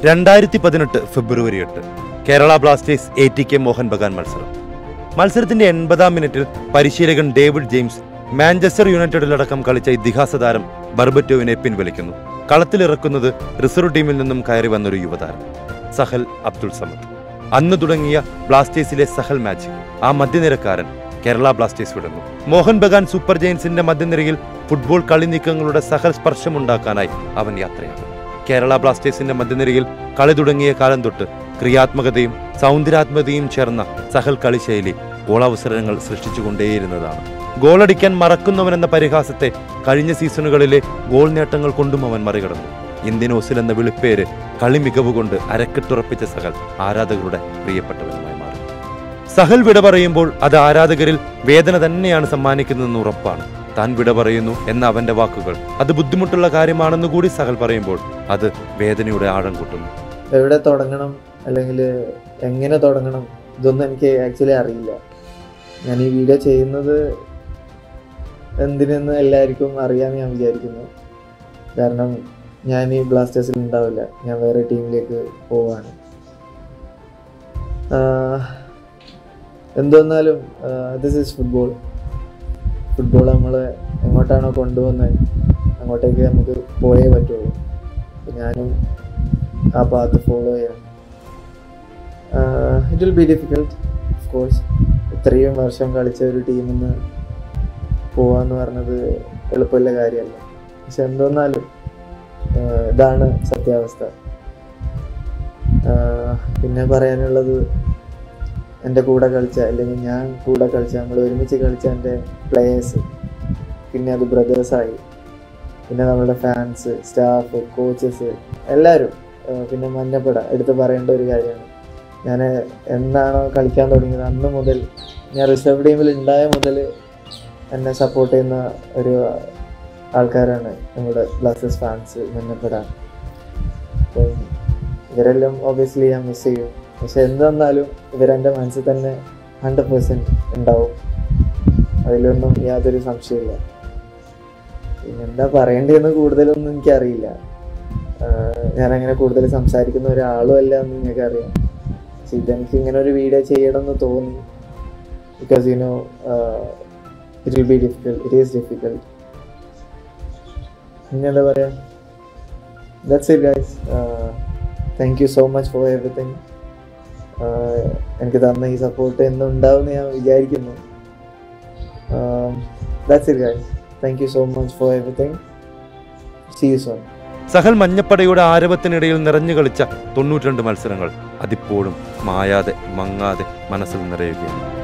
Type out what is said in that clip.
രണ്ടായിരത്തി പതിനെട്ട് ഫെബ്രുവരി എട്ട് Kerala Blasters A T K Mohun Bagan മത്സരം മത്സരത്തിന്റെ എൺപതാം മിനിറ്റിൽ പരിശീലകൻ ഡേവിഡ് ജെയിംസ് മാഞ്ചസ്റ്റർ യുണൈറ്റഡിലടക്കം കളിച്ച ഇതിഹാസ താരം ബർബറ്റോവിനെ പിൻവലിക്കുന്നു കളത്തിലിറക്കുന്നത് റിസർവ് ടീമിൽ നിന്നും കയറി വന്നൊരു യുവതാരം സഹൽ അബ്ദുൾ സമദ് അന്ന് തുടങ്ങിയ ബ്ലാസ്റ്റേഴ്സിലെ സഹൽ മാച്ച് ആ മധ്യനിരക്കാരൻ കേരള ബ്ലാസ്റ്റേഴ്സ് വിടുന്നു മോഹൻ ബഗാൻ സൂപ്പർ ജയൻസിന്റെ മധ്യനിരയിൽ ഫുട്ബോൾ കളി നീക്കങ്ങളുടെ സഹൽ സ്പർശമുണ്ടാക്കാനായി അവൻ യാത്രയാകും കേരള ബ്ലാസ്റ്റേഴ്സിന്റെ മധ്യനിരയിൽ കളി തുടങ്ങിയ കാലം തൊട്ട് ക്രിയാത്മകതയും സൗന്ദര്യാത്മകതയും ചേർന്ന സഹൽ കളിശൈലി ഗോളവസരങ്ങൾ സൃഷ്ടിച്ചുകൊണ്ടേയിരുന്നതാണ് ഗോളടിക്കാൻ മറക്കുന്നവനെന്ന പരിഹാസത്തെ കഴിഞ്ഞ സീസണുകളിലെ ഗോൾ നേട്ടങ്ങൾ കൊണ്ടും അവൻ മറികടന്നു ഇന്ത്യൻ ഓസിൽ എന്ന വിളിപ്പേര് കളി മികവ് കൊണ്ട് അരക്കെട്ടുറപ്പിച്ച സഹൽ ആരാധകരുടെ പ്രിയപ്പെട്ടവനുമായി മാറി സഹൽ വിട പറയുമ്പോൾ അത് ആരാധകരിൽ വേദന തന്നെയാണ് സമ്മാനിക്കുന്നതെന്ന് ഉറപ്പാണ് താൻ വിട പറയുന്നു എന്ന അവന്റെ വാക്കുകൾ അത് ബുദ്ധിമുട്ടുള്ള കാര്യമാണെന്ന് കൂടി സഹൽ പറയുമ്പോൾ അത് വേദനയുടെ ആഴം കൂട്ടുന്നു എവിടെ തുടങ്ങണം അല്ലെങ്കിൽ എങ്ങനെ തുടങ്ങണം ഇതൊന്നും എനിക്ക് ആക്ച്വലി അറിയില്ല ഞാൻ ഈ വീഡിയോ ചെയ്യുന്നത് എന്തിനെന്ന് എല്ലാവർക്കും അറിയാമെന്ന് ഞാൻ വിചാരിക്കുന്നു കാരണം ഞാൻ ഈ ബ്ലാസ്റ്റേഴ്സിൽ ഉണ്ടാവില്ല ഞാൻ വേറെ ടീമിലേക്ക് പോവാണ് എന്തെന്നാലും ദിസ് ഈസ് ഫുട്ബോൾ ഫുട്ബോൾ നമ്മൾ എങ്ങോട്ടാണോ കൊണ്ടുപോകുന്നത് അങ്ങോട്ടേക്ക് നമുക്ക് പോയേ പറ്റുള്ളൂ അപ്പോൾ ഞാനും ആ പാത്ത് ഫോളോ ചെയ്യാം it will be difficult of course ഇത്രയും വർഷം കളിച്ച ഒരു ടീമിൽ നിന്ന് പോവാന്ന് പറഞ്ഞത് എളുപ്പമുള്ള കാര്യമല്ല പക്ഷെ എന്തെന്നാലും ആഹ് ഇതാണ് സത്യാവസ്ഥ ആഹ് പിന്നെ പറയാനുള്ളത് എൻ്റെ കൂടെ കളിച്ച അല്ലെങ്കിൽ ഞാൻ കൂടെ കളിച്ച നമ്മൾ ഒരുമിച്ച് കളിച്ച എൻ്റെ പ്ലേയേഴ്സ് പിന്നെ അത് ബ്രദേഴ്സായി പിന്നെ നമ്മുടെ ഫാൻസ് സ്റ്റാഫ് കോച്ചസ് എല്ലാവരും ആഹ് പിന്നെ മഞ്ഞപ്പട എടുത്ത് പറയേണ്ട ഒരു കാര്യമാണ് ഞാൻ എന്നാണോ കളിക്കാൻ തുടങ്ങിയത് അന്ന് മുതൽ ഞാൻ റിസർവ് ടീമിൽ ഉണ്ടായ മുതൽ എന്നെ സപ്പോർട്ട് ചെയ്യുന്ന ഒരു ആൾക്കാരാണ് നമ്മുടെ ബ്ലാസ്റ്റേഴ്സ് ഫാൻസ് മഞ്ഞപ്പട അപ്പം ഇവരെല്ലാം ഒബിയസ്ലി ഞാൻ മിസ് ചെയ്യും പക്ഷെ എന്തെന്നാലും ഇവരെൻ്റെ മനസ്സിൽ തന്നെ ഹൺഡ്രഡ് പെർസെൻറ്റ് ഉണ്ടാവും അതിലൊന്നും യാതൊരു സംശയമില്ല പിന്നെ എന്താ പറയേണ്ടതെന്ന് കൂടുതലൊന്നും എനിക്കറിയില്ല ആഹ് ഞാനങ്ങനെ കൂടുതൽ സംസാരിക്കുന്ന ഒരാളും അല്ല എന്ന് നിങ്ങൾക്കറിയാം പക്ഷെ ഇതെനിക്ക് ഇങ്ങനെ ഒരു വീഡിയോ ചെയ്യണമെന്ന് തോന്നി because you know it will be difficult it is difficult പിന്നെ എന്താ പറയുക that's it guys thank you so much for everything എനിക്ക് തന്ന ഈ സപ്പോർട്ട് എന്നും ഉണ്ടാവും ഞാൻ വിചാരിക്കുന്നു that's it guys thank you so much for everything see you soon Sahal മഞ്ഞപ്പടയുടെ ആരവത്തിനിടയിൽ നിറഞ്ഞു കളിച്ച തൊണ്ണൂറ്റിരണ്ട് മത്സരങ്ങൾ അതിപ്പോഴും മായാതെ മങ്ങാതെ മനസ്സിൽ നിറയുകയാണ്